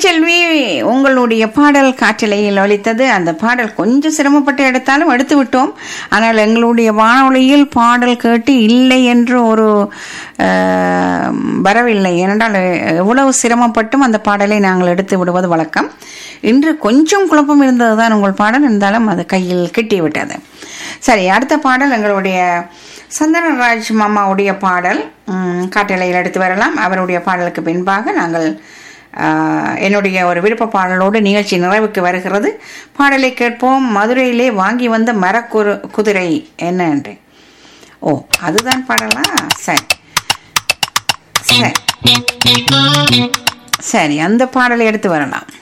கலைச்செல்வி உங்களுடைய பாடல் காற்றலையில் ஒலித்தது அந்த பாடல் கொஞ்சம் சிரமப்பட்டு எடுத்தாலும் எடுத்து விட்டோம் ஆனால் எங்களுடைய வானொலியில் பாடல் கேட்டு இல்லை என்று ஒரு அஹ், வரவில்லை ஏனென்றால் எவ்வளவு சிரமப்பட்டும் அந்த பாடலை நாங்கள் எடுத்து விடுவது வழக்கம் இன்று கொஞ்சம் குழப்பம் இருந்தது தான் உங்கள் பாடல் இருந்தாலும் அது கையில் கிட்டிவிட்டது சரி அடுத்த பாடல் எங்களுடைய சந்தனராஜ் மாமாவுடைய பாடல் ம், காட்டலையில் எடுத்து வரலாம் அவருடைய பாடலுக்கு பின்பாக நாங்கள் ஆஹ், என்னுடைய ஒரு விருப்ப பாடலோடு நிகழ்ச்சி நிறைவுக்கு வருகிறது பாடலை கேட்போம் மதுரையிலே வாங்கி வந்த மரக்குரு குதிரை என்ன என்று ஓ அதுதான் பாடலா சரி சரி சரி அந்த பாடலை எடுத்து வரலாம்